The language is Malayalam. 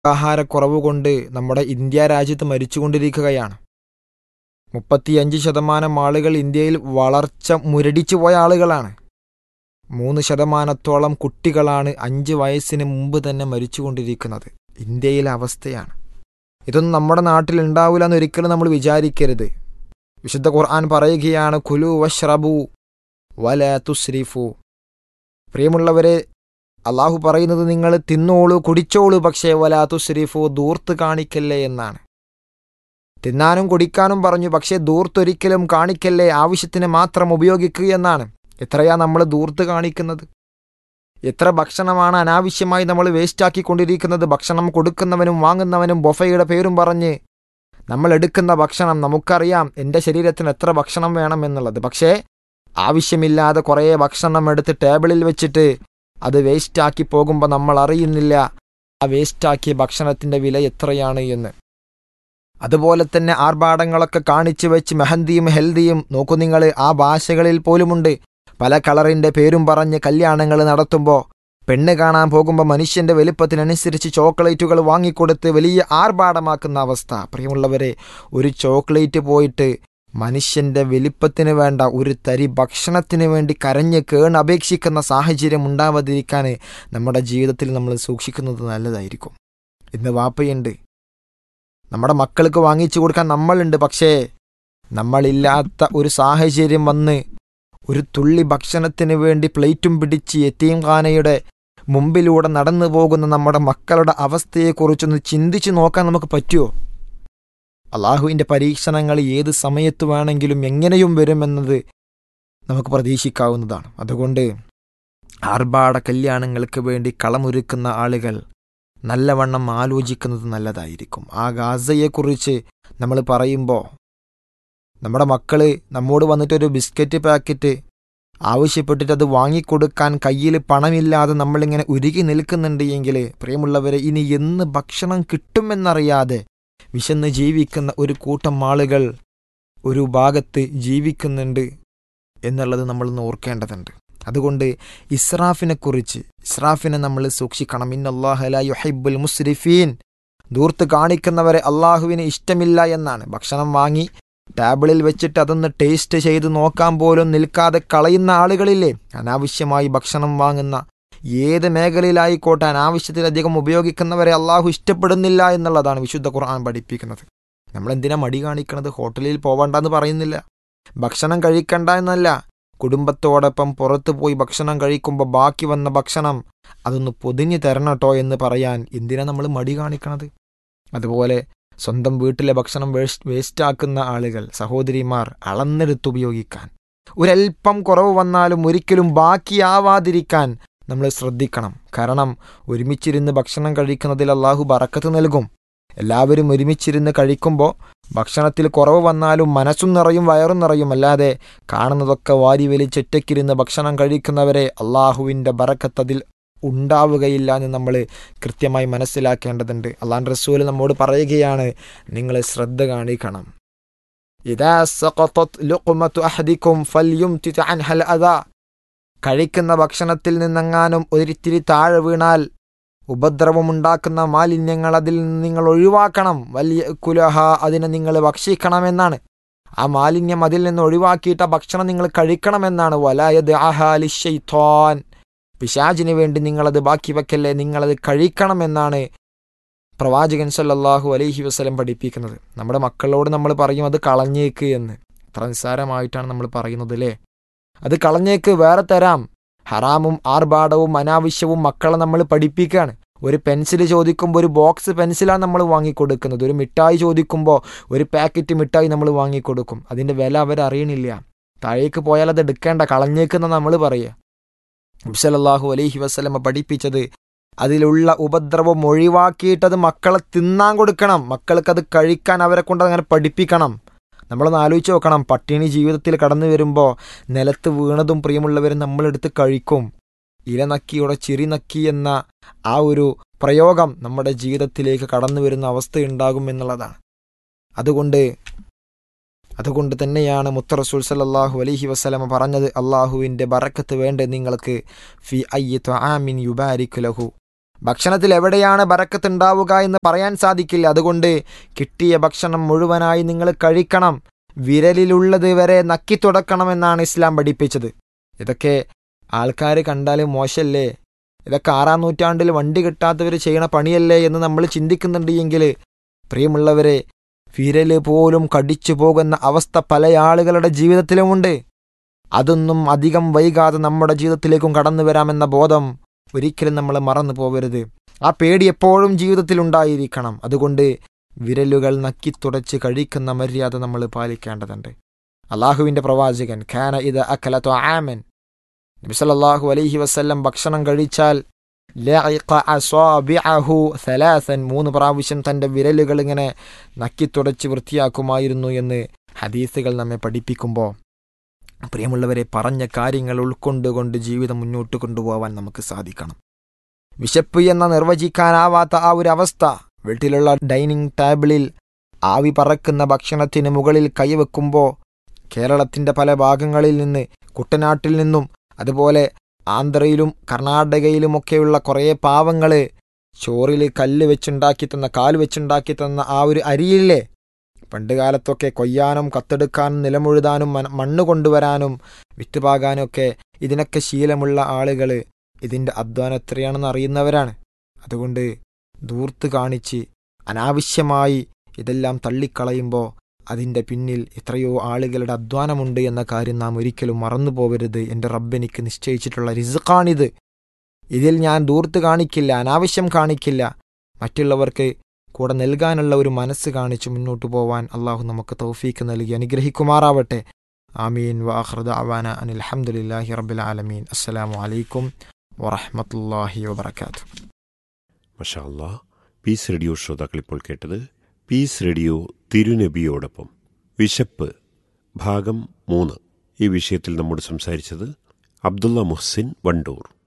ആഹാരക്കുറവ് കൊണ്ട് നമ്മുടെ ഇന്ത്യ രാജ്യത്ത് മരിച്ചുകൊണ്ടിരിക്കുകയാണ് മുപ്പത്തിയഞ്ച് ശതമാനം ആളുകൾ ഇന്ത്യയിൽ വളർച്ച മുരടിച്ചു പോയ ആളുകളാണ് മൂന്ന് ശതമാനത്തോളം കുട്ടികളാണ് അഞ്ച് വയസ്സിന് മുമ്പ് തന്നെ മരിച്ചുകൊണ്ടിരിക്കുന്നത് ഇന്ത്യയിലെ അവസ്ഥയാണ് ഇതൊന്നും നമ്മുടെ നാട്ടിൽ ഉണ്ടാവില്ല എന്ന് ഒരിക്കലും നമ്മൾ വിചാരിക്കരുത് വിശുദ്ധ ഖുർആൻ പറയുകയാണ് കുലു വഷ്റബു വല തുസ്രിഫു പ്രിയമുള്ളവരെ അള്ളാഹു പറയുന്നത് നിങ്ങൾ തിന്നോളൂ കുടിച്ചോളൂ പക്ഷേ വലാ തുസ്രിഫു ദൂർത്ത് കാണിക്കല്ലേ എന്നാണ് തിന്നാനും കുടിക്കാനും പറഞ്ഞു പക്ഷേ ദൂർത്തൊരിക്കലും കാണിക്കല്ലേ ആവശ്യത്തിന് മാത്രം ഉപയോഗിക്കുക എന്നാണ് എത്രയാ നമ്മൾ ദൂർത്ത് കാണിക്കുന്നത് എത്ര ഭക്ഷണമാണ് അനാവശ്യമായി നമ്മൾ വേസ്റ്റാക്കിക്കൊണ്ടിരിക്കുന്നത് ഭക്ഷണം കൊടുക്കുന്നവനും വാങ്ങുന്നവനും ബൊഫയുടെ പേരും പറഞ്ഞ് നമ്മൾ എടുക്കുന്ന ഭക്ഷണം നമുക്കറിയാം എൻ്റെ ശരീരത്തിന് എത്ര ഭക്ഷണം വേണം എന്നുള്ളത് പക്ഷേ ആവശ്യമില്ലാതെ കുറേ ഭക്ഷണം എടുത്ത് ടേബിളിൽ വെച്ചിട്ട് അത് വേസ്റ്റാക്കി പോകുമ്പോൾ നമ്മൾ അറിയുന്നില്ല ആ വേസ്റ്റാക്കിയ ഭക്ഷണത്തിൻ്റെ വില എത്രയാണ് എന്ന് അതുപോലെ തന്നെ ആർഭാടങ്ങളൊക്കെ കാണിച്ചു വെച്ച് മെഹന്തിയും ഹെൽദിയും നോക്കൂ നിങ്ങൾ ആ ഭാഷകളിൽ പോലുമുണ്ട് പല കളറിൻ്റെ പേരും പറഞ്ഞ് കല്യാണങ്ങൾ നടത്തുമ്പോൾ പെണ്ണ് കാണാൻ പോകുമ്പോൾ മനുഷ്യൻ്റെ വലിപ്പത്തിനനുസരിച്ച് ചോക്ലേറ്റുകൾ വാങ്ങിക്കൊടുത്ത് വലിയ ആർഭാടമാക്കുന്ന അവസ്ഥ പ്രിയമുള്ളവരെ ഒരു ചോക്ലേറ്റ് പോയിട്ട് മനുഷ്യൻ്റെ വലിപ്പത്തിന് വേണ്ട ഒരു തരി ഭക്ഷണത്തിന് വേണ്ടി കരഞ്ഞ് കേണ് അപേക്ഷിക്കുന്ന സാഹചര്യം ഉണ്ടാവാതിരിക്കാൻ നമ്മുടെ ജീവിതത്തിൽ നമ്മൾ സൂക്ഷിക്കുന്നത് നല്ലതായിരിക്കും ഇന്ന് വാപ്പയുണ്ട് നമ്മുടെ മക്കൾക്ക് വാങ്ങിച്ചു കൊടുക്കാൻ നമ്മളുണ്ട് പക്ഷേ നമ്മളില്ലാത്ത ഒരു സാഹചര്യം വന്ന് ഒരു തുള്ളി ഭക്ഷണത്തിന് വേണ്ടി പ്ലേറ്റും പിടിച്ച് യത്തീംഖാനയുടെ മുമ്പിലൂടെ നടന്നു പോകുന്ന നമ്മുടെ മക്കളുടെ അവസ്ഥയെക്കുറിച്ചൊന്ന് ചിന്തിച്ചു നോക്കാൻ നമുക്ക് പറ്റുമോ അള്ളാഹുവിൻ്റെ പരീക്ഷണങ്ങൾ ഏത് സമയത്ത് വേണമെങ്കിലും എങ്ങനെയും വരുമെന്നത് നമുക്ക് പ്രതീക്ഷിക്കാവുന്നതാണ് അതുകൊണ്ട് ആർഭാട കല്യാണങ്ങൾക്ക് വേണ്ടി കളമൊരുക്കുന്ന ആളുകൾ നല്ലവണ്ണം ആലോചിക്കുന്നത് നല്ലതായിരിക്കും ആ ഗാസയെക്കുറിച്ച് നമ്മൾ പറയുമ്പോൾ നമ്മുടെ മക്കൾ നമ്മോട് വന്നിട്ടൊരു ബിസ്ക്കറ്റ് പാക്കറ്റ് ആവശ്യപ്പെട്ടിട്ട് അത് വാങ്ങിക്കൊടുക്കാൻ കയ്യിൽ പണമില്ലാതെ നമ്മളിങ്ങനെ ഉരുകി നിൽക്കുന്നുണ്ട് എങ്കിൽ പ്രിയമുള്ളവരെ ഇനി എന്ന് ഭക്ഷണം കിട്ടുമെന്നറിയാതെ വിശന്ന് ജീവിക്കുന്ന ഒരു കൂട്ടം ആളുകൾ ഒരു ഭാഗത്ത് ജീവിക്കുന്നുണ്ട് എന്നുള്ളത് നമ്മളൊന്ന് ഓർക്കേണ്ടതുണ്ട് അതുകൊണ്ട് ഇസ്രാഫിനെക്കുറിച്ച് ഇസ്രാഫിനെ നമ്മൾ സൂക്ഷിക്കണം ഇന്നല്ലാഹല യുഹൈബുൽ മുസ്രിഫീൻ ദൂർത്ത് കാണിക്കുന്നവരെ അള്ളാഹുവിന് ഇഷ്ടമില്ല എന്നാണ് ഭക്ഷണം വാങ്ങി ടേബിളിൽ വെച്ചിട്ട് അതൊന്ന് ടേസ്റ്റ് ചെയ്ത് നോക്കാൻ പോലും നിൽക്കാതെ കളയുന്ന ആളുകളില്ലേ അനാവശ്യമായി ഭക്ഷണം വാങ്ങുന്ന ഏത് മേഖലയിലായിക്കോട്ടെ അനാവശ്യത്തിലധികം ഉപയോഗിക്കുന്നവരെ അള്ളാഹു ഇഷ്ടപ്പെടുന്നില്ല എന്നുള്ളതാണ് വിശുദ്ധ ഖുർആൻ പഠിപ്പിക്കുന്നത് നമ്മൾ എന്തിനാ മടി കാണിക്കണത് ഹോട്ടലിൽ പോവണ്ടെന്ന് പറയുന്നില്ല ഭക്ഷണം കഴിക്കണ്ട എന്നല്ല കുടുംബത്തോടൊപ്പം പുറത്തു പോയി ഭക്ഷണം കഴിക്കുമ്പോൾ ബാക്കി വന്ന ഭക്ഷണം അതൊന്ന് പൊതിഞ്ഞു തരണം കേട്ടോ എന്ന് പറയാൻ എന്തിനാ നമ്മൾ മടി കാണിക്കണത് അതുപോലെ സ്വന്തം വീട്ടിലെ ഭക്ഷണം വേസ്റ്റ് വേസ്റ്റാക്കുന്ന ആളുകൾ സഹോദരിമാർ അളന്നെടുത്ത് ഉപയോഗിക്കാൻ ഒരൽപ്പം കുറവ് വന്നാലും ഒരിക്കലും ബാക്കിയാവാതിരിക്കാൻ നമ്മൾ ശ്രദ്ധിക്കണം കാരണം ഒരുമിച്ചിരുന്ന് ഭക്ഷണം കഴിക്കുന്നതിൽ അള്ളാഹു ബറക്കത്ത് നൽകും എല്ലാവരും ഒരുമിച്ചിരുന്ന് കഴിക്കുമ്പോൾ ഭക്ഷണത്തിൽ കുറവ് വന്നാലും മനസ്സും നിറയും വയറും നിറയും അല്ലാതെ കാണുന്നതൊക്കെ വാരി വലിച്ചൊറ്റയ്ക്കിരുന്ന് ഭക്ഷണം കഴിക്കുന്നവരെ അള്ളാഹുവിൻ്റെ ബറക്കത്ത് അതിൽ ഉണ്ടാവുകയില്ല എന്ന് നമ്മൾ കൃത്യമായി മനസ്സിലാക്കേണ്ടതുണ്ട് അള്ളാൻ റസൂൽ നമ്മോട് പറയുകയാണ് നിങ്ങൾ ശ്രദ്ധ കാണിക്കണം ഇതാ സഖത്തത് ലുഖ്മത്തു അഹദിക്കും ഫൽയുംതിത് അൻഹൽ അദാ കഴിക്കുന്ന ഭക്ഷണത്തിൽ നിന്നെങ്ങാനും ഒരിത്തിരി താഴെ വീണാൽ ഉപദ്രവമുണ്ടാക്കുന്ന മാലിന്യങ്ങൾ അതിൽ നിന്ന് നിങ്ങൾ ഒഴിവാക്കണം വലിയ കുലഹ അതിനെ നിങ്ങൾ ഭക്ഷിക്കണമെന്നാണ് ആ മാലിന്യം അതിൽ നിന്ന് ഒഴിവാക്കിയിട്ട് ആ ഭക്ഷണം നിങ്ങൾ കഴിക്കണമെന്നാണ് വലായത് ആഹാലിഷൈത്തോൻ പിശാചിന് വേണ്ടി നിങ്ങളത് ബാക്കി വെക്കല്ലേ നിങ്ങളത് കഴിക്കണമെന്നാണ് പ്രവാചകൻ സല്ലല്ലാഹു അലൈഹി വസ്ലം പഠിപ്പിക്കുന്നത് നമ്മുടെ മക്കളോട് നമ്മൾ പറയും അത് കളഞ്ഞേക്ക് എന്ന് അത്ര നിസ്സാരമായിട്ടാണ് നമ്മൾ പറയുന്നത് അല്ലേ അത് കളഞ്ഞേക്ക് വേറെ തരാം ഹറാമും ആർഭാടവും അനാവശ്യവും മക്കളെ നമ്മൾ പഠിപ്പിക്കുകയാണ് ഒരു പെൻസിൽ ചോദിക്കുമ്പോൾ ഒരു ബോക്സ് പെൻസിലാണ് നമ്മൾ വാങ്ങിക്കൊടുക്കുന്നത് ഒരു മിഠായി ചോദിക്കുമ്പോൾ ഒരു പാക്കറ്റ് മിഠായി നമ്മൾ വാങ്ങിക്കൊടുക്കും അതിൻ്റെ വില അവരറിയണില്ല താഴേക്ക് പോയാൽ അത് എടുക്കേണ്ട കളഞ്ഞേക്കെന്ന് നമ്മൾ പറയുക അബ്സലല്ലാഹു അലൈഹി വസ്ലമ പഠിപ്പിച്ചത് അതിലുള്ള ഉപദ്രവം ഒഴിവാക്കിയിട്ടത് മക്കളെ തിന്നാൻ കൊടുക്കണം മക്കൾക്കത് കഴിക്കാൻ അവരെ കൊണ്ട് അങ്ങനെ പഠിപ്പിക്കണം നമ്മളൊന്ന് ആലോചിച്ച് നോക്കണം പട്ടിണി ജീവിതത്തിൽ കടന്നു വരുമ്പോൾ നിലത്ത് വീണതും പ്രിയമുള്ളവരും നമ്മളെടുത്ത് കഴിക്കും ഇല നക്കിയുടെ ചിരി നക്കി എന്ന ആ ഒരു പ്രയോഗം നമ്മുടെ ജീവിതത്തിലേക്ക് കടന്നു വരുന്ന അവസ്ഥയുണ്ടാകും എന്നുള്ളതാണ് അതുകൊണ്ട് അതുകൊണ്ട് തന്നെയാണ് മുത്ത റസൂൽ സല്ലാഹു അലഹി വസ്ലമ പറഞ്ഞത് അള്ളാഹുവിൻ്റെ ബറക്കത്ത് വേണ്ട നിങ്ങൾക്ക് ഫി അയ്യ ത്വാമിൻ യുബാരിക് ലഹു ഭക്ഷണത്തിൽ എവിടെയാണ് ബറക്കത്തുണ്ടാവുക എന്ന് പറയാൻ സാധിക്കില്ല അതുകൊണ്ട് കിട്ടിയ ഭക്ഷണം മുഴുവനായി നിങ്ങൾ കഴിക്കണം വിരലിലുള്ളത് വരെ നക്കി തുടക്കണമെന്നാണ് ഇസ്ലാം പഠിപ്പിച്ചത് ഇതൊക്കെ ആൾക്കാർ കണ്ടാൽ മോശമല്ലേ ഇതൊക്കെ ആറാം നൂറ്റാണ്ടിൽ വണ്ടി കിട്ടാത്തവർ ചെയ്യണ പണിയല്ലേ എന്ന് നമ്മൾ ചിന്തിക്കുന്നുണ്ട് എങ്കിൽ പ്രിയമുള്ളവരെ വിരല് പോലും കടിച്ചു പോകുന്ന അവസ്ഥ പല ആളുകളുടെ ജീവിതത്തിലുമുണ്ട് അതൊന്നും അധികം വൈകാതെ നമ്മുടെ ജീവിതത്തിലേക്കും കടന്നു വരാമെന്ന ബോധം ഒരിക്കലും നമ്മൾ മറന്നു പോകരുത് ആ പേടി എപ്പോഴും ജീവിതത്തിൽ ഉണ്ടായിരിക്കണം അതുകൊണ്ട് വിരലുകൾ നക്കിത്തുടച്ച് കഴിക്കുന്ന മര്യാദ നമ്മൾ പാലിക്കേണ്ടതുണ്ട് അള്ളാഹുവിൻ്റെ പ്രവാചകൻ ഖാന ഇത് അക്കലത്തോ ആമൻ നബിസല്ലാഹു അലൈഹി വസ്ല്ലം ഭക്ഷണം കഴിച്ചാൽ ലഅഖ അസ്വാബിഅഹു സലാസൻ മൂന്ന് പ്രാവശ്യം തൻ്റെ വിരലുകൾ ഇങ്ങനെ നക്കിത്തുടച്ച് വൃത്തിയാക്കുമായിരുന്നു എന്ന് ഹദീസുകൾ നമ്മെ പഠിപ്പിക്കുമ്പോൾ പ്രിയമുള്ളവരെ പറഞ്ഞ കാര്യങ്ങൾ ഉൾക്കൊണ്ടുകൊണ്ട് ജീവിതം മുന്നോട്ട് കൊണ്ടുപോകാൻ നമുക്ക് സാധിക്കണം വിശപ്പ് എന്ന നിർവചിക്കാനാവാത്ത ആ ഒരു അവസ്ഥ വീട്ടിലുള്ള ഡൈനിങ് ടേബിളിൽ ആവി പറക്കുന്ന ഭക്ഷണത്തിന് മുകളിൽ കൈവെക്കുമ്പോൾ കേരളത്തിൻ്റെ പല ഭാഗങ്ങളിൽ നിന്ന് കുട്ടനാട്ടിൽ നിന്നും അതുപോലെ ആന്ധ്രയിലും കർണാടകയിലുമൊക്കെയുള്ള കുറേ പാവങ്ങൾ ചോറിൽ കല്ല് വെച്ചുണ്ടാക്കി തന്ന കാല് വെച്ചുണ്ടാക്കി തന്ന ആ ഒരു അരിയില്ലേ പണ്ട് കാലത്തൊക്കെ കൊയ്യാനും കത്തെടുക്കാനും നിലമുഴുതാനും മണ്ണ് കൊണ്ടുവരാനും വിറ്റുപാകാനും ഒക്കെ ഇതിനൊക്കെ ശീലമുള്ള ആളുകൾ ഇതിൻ്റെ അധ്വാനം എത്രയാണെന്ന് അറിയുന്നവരാണ് അതുകൊണ്ട് ദൂർത്ത് കാണിച്ച് അനാവശ്യമായി ഇതെല്ലാം തള്ളിക്കളയുമ്പോൾ അതിൻ്റെ പിന്നിൽ എത്രയോ ആളുകളുടെ അധ്വാനമുണ്ട് എന്ന കാര്യം നാം ഒരിക്കലും മറന്നു പോകരുത് എൻ്റെ റബ്ബെനിക്ക് നിശ്ചയിച്ചിട്ടുള്ള റിസുഖാണിത് ഇതിൽ ഞാൻ ദൂർത്ത് കാണിക്കില്ല അനാവശ്യം കാണിക്കില്ല മറ്റുള്ളവർക്ക് കൂടെ നൽകാനുള്ള ഒരു മനസ്സ് കാണിച്ച് മുന്നോട്ട് പോവാൻ അള്ളാഹു നമുക്ക് തൗഫീക്ക് നൽകി അനുഗ്രഹിക്കുമാറാവട്ടെ ആമീൻ വാഹൃദ അവാന അനിൽ അഹമ്മദില്ലാഹി റബ്ബിൽ ആലമീൻ അസ്സലാമു അലൈക്കും വറഹമത്തല്ലാഹി വബർക്കാത്തു മഷാ അല്ലാ പീസ് റേഡിയോ ശ്രോതാക്കൾ ഇപ്പോൾ കേട്ടത് പീസ് റേഡിയോ തിരുനബിയോടൊപ്പം വിശപ്പ് ഭാഗം മൂന്ന് ഈ വിഷയത്തിൽ നമ്മോട് സംസാരിച്ചത് അബ്ദുള്ള മുഹ്സിൻ വണ്ടൂർ